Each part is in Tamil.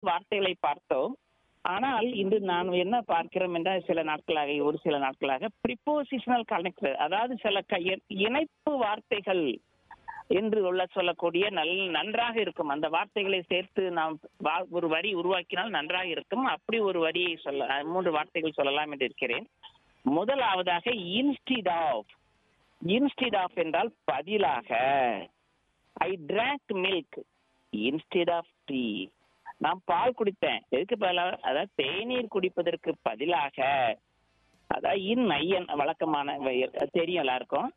வார்த்தைகளை பார்த்தோம் ஆனால் இன்று நான் என்ன பார்க்கிறோம் என்றால் சில நாட்களாக ஒரு சில நாட்களாக ப்ரிப்போசிஷனல் கனெக்டர் அதாவது சில க- இ- இணைப்பு வார்த்தைகள் என்று உள்ள சொல்லக்கூடிய நல் நன்றாக இருக்கும் அந்த வார்த்தைகளை சேர்த்து நாம் வா- ஒரு வரி உருவாக்கினால் நன்றாக இருக்கும் அப்படி ஒரு வரியை சொல்ல அஹ், மூன்று வார்த்தைகள் சொல்லலாம் என்று இருக்கிறேன் முதலாவதாக இன்ஸ்டிட் ஆஃப் இன்ஸ்டிட் ஆஃப் என்றால் பதிலாக I drank milk instead of tea நான் பால் குடித்தேன் எதுக்கு பதிலாக அதாவது தேநீர் குடிப்பதற்கு பதிலாக அதாவது இன் ஐயன் வழக்கமான வ- தெரியும் எல்லாருக்கும்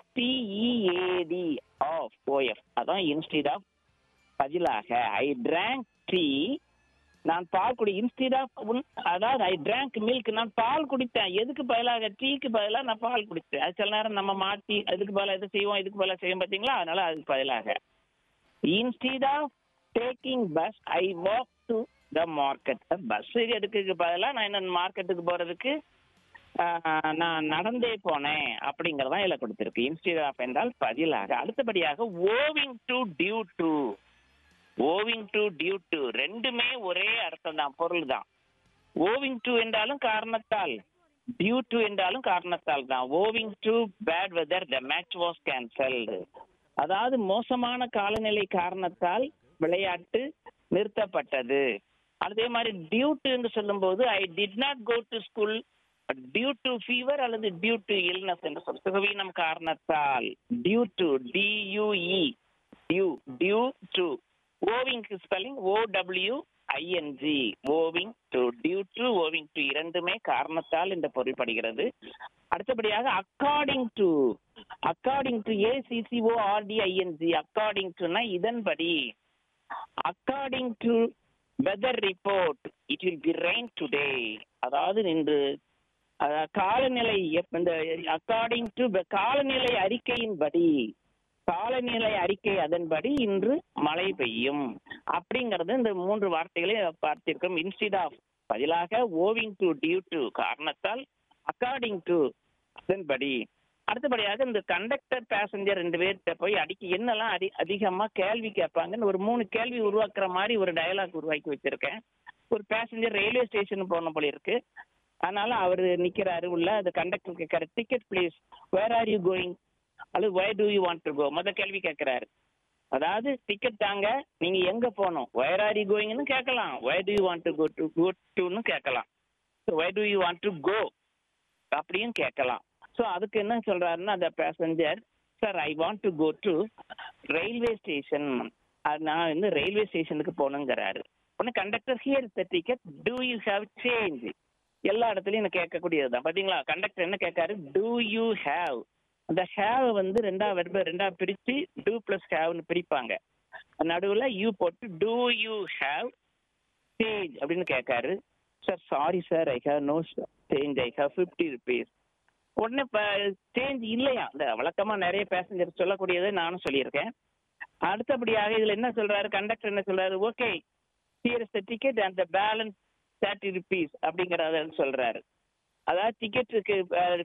எஸ்டிஇஏடி ஆஃப் ஓஎஃப் அதான் இன்ஸ்டிட் ஆஃப் பதிலாக ஐ drank டீ நான் பால் குடி இன்ஸ்டிட் ஆஃப் அதாவது ஐ drank மில்க் நான் பால் குடித்தேன் எதுக்கு பதிலாக டீக்கு பதிலாக நான் பால் குடித்தேன் அது சில நேரம் நம்ம மாற்றி அதுக்கு பதிலாக எது செய்வோம் இதுக்கு பதிலாக செய்வோம் பார்த்தீங்களா அதனால அதுக்கு பதிலாக instead of taking bus I walk to the market bus எடுக்கிறதுக்கு பதிலாக நான் என்ன மார்க்கெட்டுக்கு போறதுக்கு ஆஹ், நான் நடந்தே போனேன் அப்படிங்கறதான் இதுல கொடுத்திருக்கு இன்ஸ்டிட் ஆஃப் என்றால் பதிலாக அடுத்தபடியாக owing to due to owing to due to ரெண்டுமே ஒரே அர்த்தம் தான் பொருள் தான் ஓவிங் டு என்றாலும் காரணத்தால் டியூ டு என்றாலும் காரணத்தால் தான் owing to bad weather the match was cancelled அதாவது மோசமான காலநிலை காரணத்தால் விளையாட்டு நிறுத்தப்பட்டது அதே மாதிரி டியூ டு என்று சொல்லும்போது I did not go to school due to fever அல்லது டியூ டு இல்னஸ் என்று சொல்ல சுகவீனம் காரணத்தால் due to D U E due due to owing spelling O W I N G owing to due to owing to இரண்டுமே காரணத்தால் என்று பொருள்படுகிறது அடுத்தபடியாக according to according to A C C O R D I N G according டுனா இதன்படி according to weather report it will be rain today அதாவது இன்று அஹ், காலநிலை எப்- இந்த அக்கார்டிங் டு காலநிலை அறிக்கையின்படி காலநிலை அறிக்கை அதன்படி இன்று மழை பெய்யும் அப்படிங்கறது இந்த மூன்று வார்த்தைகளை பார்த்திருக்கோம் இன்ஸ்டிட் ஆஃப் பதிலாக ஓவிங் டு டியூ டு காரணத்தால் அக்கார்டிங் டு அதன்படி அடுத்தபடியாக இந்த கண்டக்டர் பேசஞ்சர் ரெண்டு பேர்கிட்ட போய் அடிக்க என்னெல்லாம் அதி அதிகமா கேள்வி கேட்பாங்கன்னு ஒரு மூணு கேள்வி உருவாக்குற மாதிரி ஒரு டயலாக் உருவாக்கி வச்சிருக்கேன் ஒரு பேசஞ்சர் ரயில்வே ஸ்டேஷன் போன போல இருக்கு அதனால அவர் நிக்கிறாரு உள்ள அந்த கண்டக்டர் கேட்கறாரு ticket please where are you going அல்லது why do you want to go முத கேள்வி கேட்கிறாரு அதாவது டிக்கெட் தாங்க நீங்க எங்க போகணும் வேர் ஆர் யூ கோயிங்னு கேட்கலாம் why do you want to go to go டுன்னு கேட்கலாம் why do you want to go அப்படியும் கேட்கலாம் ஸோ அதுக்கு என்ன சொல்றாருன்னா அந்த passenger sir I want to go to railway station நான் வந்து ரயில்வே ஸ்டேஷனுக்கு போகணுங்கிறாரு உடனே conductor here the ticket do you have change எல்லா இடத்துலையும் எனக்கு கேட்கக்கூடியது தான் பார்த்தீங்களா கண்டக்டர் என்ன கேட்காரு டூ யூ ஹேவ் அந்த ஹேவ் வந்து ரெண்டா வெர்ப ரெண்டா பிரிச்சு டூ பிளஸ் ஹேவ்னு பிரிப்பாங்க நடுவில் யூ போட்டு டூ யூ ஹேவ் சேஞ்ச் அப்படின்னு கேட்காரு sir sorry sir I have no change I have fifty rupees உடனே இப்போ சேஞ்ச் இல்லையா இந்த வழக்கமாக நிறைய பேசஞ்சர் சொல்லக்கூடியதை நானும் சொல்லியிருக்கேன் அடுத்தபடியாக இதில் என்ன சொல்றாரு கண்டக்டர் என்ன சொல்றாரு okay here is the ticket and the balance thirty rupees அப்படிங்கிறத சொல்றாரு அதாவது டிக்கெட்டுக்கு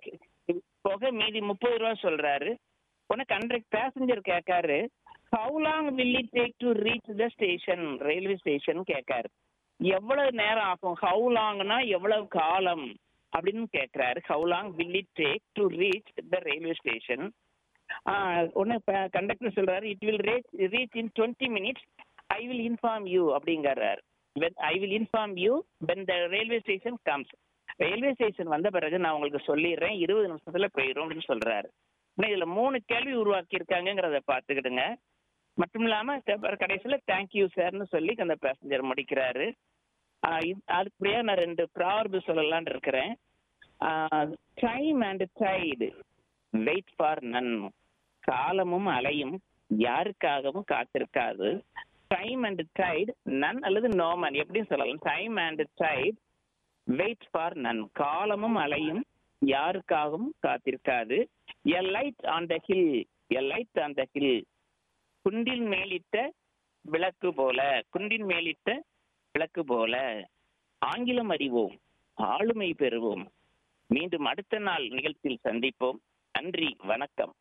போக மீதி முப்பது ரூபா சொல்றாரு உடனே கண்டக்ட் பேசஞ்சர் கேட்காரு how long will it take to reach the station railway station கேட்காரு எவ்வளவு நேரம் ஆகும் ஹவு லாங்னா எவ்வளவு காலம் அப்படின்னு கேட்கிறாரு how long will it take to reach the railway station உடனே கண்டக்டர் சொல்றாரு it will reach reach in twenty minutes I will inform you அப்படிங்கிறாரு I will inform you when the railway station comes railway station வந்த பிறகு நான் உங்களுக்கு சொல்லிடுறேன் இருபது நிமிஷத்துல போயிடும் அப்படின்னு சொல்றாரு இன்னும் இதுல மூணு கேள்வி உருவாக்கி இருக்காங்கிறத பார்த்துக்கிடுங்க மட்டும் இல்லாம க- கடைசியில தேங்க்யூ சார்னு சொல்லி அந்த பேசஞ்சர் முடிக்கிறாரு ஆஹ் இது- அதுக்குள்ளேயே நான் ரெண்டு ப்ராவர்பு சொல்லலாம்னு இருக்கிறேன் time and tide wait for none காலமும் அலையும் யாருக்காகவும் காத்திருக்காது டைம் அண்ட் டைட் நன் அல்லது நோமன் எப்படின்னு சொல்லலாம் time and tide wait for none காலமும் அலையும் யாருக்காகவும் காத்திருக்காது a light on the hill a light on the hill குண்டின் மேலிட்ட விளக்கு போல குண்டின் மேலிட்ட விளக்கு போல ஆங்கிலம் அறிவோம் ஆளுமை பெறுவோம் மீண்டும் அடுத்த நாள் நிகழ்ச்சியில் சந்திப்போம் நன்றி வணக்கம்